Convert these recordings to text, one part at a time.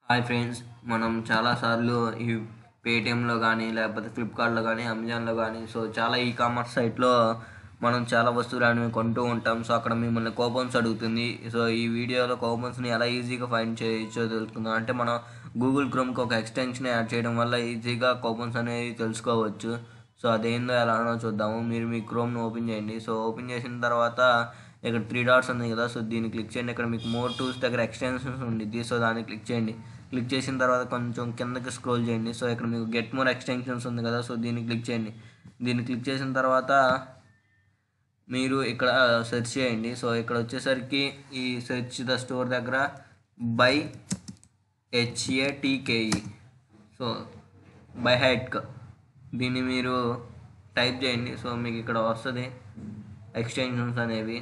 hi friends మనం చాలాసార్లు ఈ పేటిఎంలో కానీ లేకపోతే ఫ్లిప్కార్ట్లో కానీ అమెజాన్లో కానీ సో చాలా ఈ కామర్స్ సైట్లో మనం చాలా వస్తువులు అనేవి కొంటూ ఉంటాం సో అక్కడ మిమ్మల్ని కూపన్స్ అడుగుతుంది సో ఈ వీడియోలో కూపన్స్ని ఎలా ఈజీగా ఫైండ్ చేయొచ్చో తెలుసుకుందాం అంటే మనం గూగుల్ క్రోమ్కి ఒక ఎక్స్టెన్షన్ యాడ్ చేయడం వల్ల ఈజీగా కూపన్స్ అనేవి తెలుసుకోవచ్చు సో అదేందో ఎలానో చూద్దాము మీరు మీ క్రోమ్ను ఓపెన్ చేయండి సో ఓపెన్ చేసిన తర్వాత ఇక్కడ త్రీ డాట్స్ ఉంది కదా సో దీన్ని క్లిక్ చేయండి ఇక్కడ మీకు మోర్ టూల్స్ దగ్గర ఎక్స్టెన్షన్స్ ఉండిద్ది సో దాన్ని క్లిక్ చేయండి క్లిక్ చేసిన తర్వాత కొంచెం కిందకి స్క్రోల్ చేయండి సో ఇక్కడ మీకు గెట్ మోర్ ఎక్స్టెన్షన్స్ ఉంది కదా సో దీన్ని క్లిక్ చేయండి దీన్ని క్లిక్ చేసిన తర్వాత మీరు ఇక్కడ సెర్చ్ చేయండి సో ఇక్కడ వచ్చేసరికి ఈ సెర్చ్ ద స్టోర్ దగ్గర బై హెచ్ఏటీకేఈ సో బై హైట్ దీన్ని మీరు టైప్ చేయండి సో మీకు ఇక్కడ వస్తుంది ఎక్స్టెన్షన్స్ అనేవి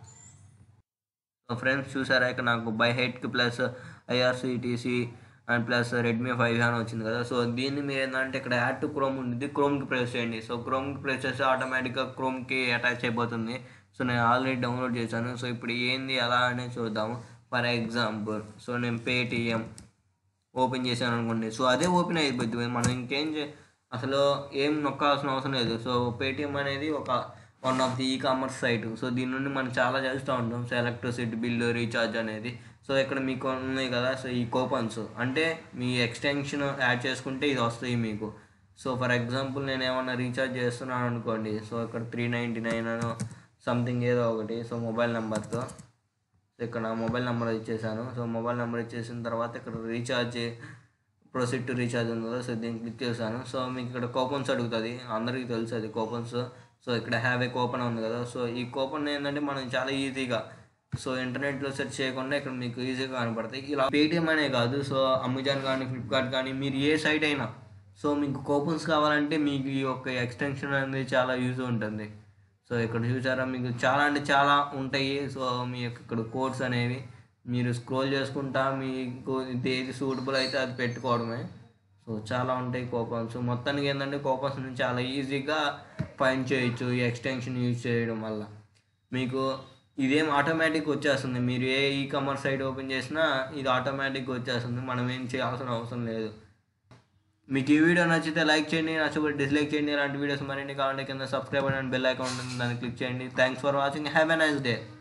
సో ఫ్రెండ్స్ చూసారా ఇక్కడ నాకు బై హెడ్కి plus IRCTC and plus Redmi five అని వచ్చింది కదా సో దీన్ని మీరు ఏంటంటే ఇక్కడ యాడ్ టు క్రోమ్ ఉంటుంది క్రోమ్కి ప్రెస్ చేయండి సో క్రోమ్కి ప్రెస్ చేస్తే ఆటోమేటిక్గా క్రోమ్కి అటాచ్ అయిపోతుంది సో నేను ఆల్రెడీ డౌన్లోడ్ చేశాను సో ఇప్పుడు ఏంది ఎలా అనేది చూద్దాము ఫర్ ఎగ్జాంపుల్ సో నేను పేటిఎం ఓపెన్ చేశాను అనుకోండి సో అదే ఓపెన్ అయిపోతుంది మనం ఇంకేం చే అసలు ఏం నొక్కాల్సిన అవసరం లేదు సో పేటిఎం అనేది ఒక one of the e commerce site so దీని నుండి మనం చాలా చేస్తూ ఉంటాం సో ఎలక్ట్రిసిటీ బిల్లు రీఛార్జ్ అనేది సో ఇక్కడ మీకు ఉన్నాయి కదా సో ఈ కూపన్స్ అంటే మీ ఎక్స్టెన్షన్ యాడ్ చేసుకుంటే ఇది వస్తాయి మీకు సో ఫర్ ఎగ్జాంపుల్ నేను ఏమన్నా రీఛార్జ్ చేస్తున్నాను అనుకోండి సో ఇక్కడ త్రీ నైంటీ నైన్ అనో సంథింగ్ ఏదో ఒకటి సో మొబైల్ నెంబర్తో సో ఇక్కడ నా మొబైల్ నెంబర్ ఇచ్చేసాను సో మొబైల్ నెంబర్ ఇచ్చేసిన తర్వాత ఇక్కడ రీఛార్జ్ ప్రొసీడ్ టు రీఛార్జ్ ఉంది కదా సో దీన్ని క్లిక్ చేశాను సో మీకు ఇక్కడ కూపన్స్ అడుగుతుంది అందరికీ తెలుసు అది కూపన్స్ సో ఇక్కడ హ్యావ్ ఏ కూపన్ ఉంది కదా సో ఈ కూపన్ ఏంటంటే మనం చాలా ఈజీగా సో ఇంటర్నెట్లో సెర్చ్ చేయకుండా ఇక్కడ మీకు ఈజీగా కనపడతాయి ఇలా పేటిఎం అనే కాదు సో అమెజాన్ కానీ ఫ్లిప్కార్ట్ కానీ మీరు ఏ సైట్ అయినా సో మీకు కూపన్స్ కావాలంటే మీకు ఈ యొక్క ఎక్స్టెన్షన్ అనేది చాలా యూజ్ ఉంటుంది సో ఇక్కడ చూసారా మీకు చాలా అంటే చాలా ఉంటాయి సో మీ యొక్క ఇక్కడ కోడ్స్ అనేవి మీరు స్క్రోల్ చేసుకుంటా మీకు ఇది ఏది సూటబుల్ అయితే అది పెట్టుకోవడమే సో చాలా ఉంటాయి కూపన్స్ మొత్తానికి ఏంటంటే కూపన్స్ నుంచి చాలా ఈజీగా ఫైండ్ చేయొచ్చు ఈ ఎక్స్టెన్షన్ యూజ్ చేయడం వల్ల మీకు ఇదేం ఆటోమేటిక్ వచ్చేస్తుంది మీరు ఏ ఈ కామర్స్ సైట్ ఓపెన్ చేసినా ఇది ఆటోమేటిక్ వచ్చేస్తుంది మనం ఏం చేయాల్సిన అవసరం లేదు మీకు ఈ వీడియో నచ్చితే లైక్ చేయండి నచ్చకపోతే డిస్లైక్ చేయండి ఇలాంటి వీడియోస్ మరిన్ని కావాలంటే కింద సబ్స్క్రైబ్ అండ్ బెల్ ఐకాన్ ఉంటుంది దాన్ని క్లిక్ చేయండి thanks for watching have a nice day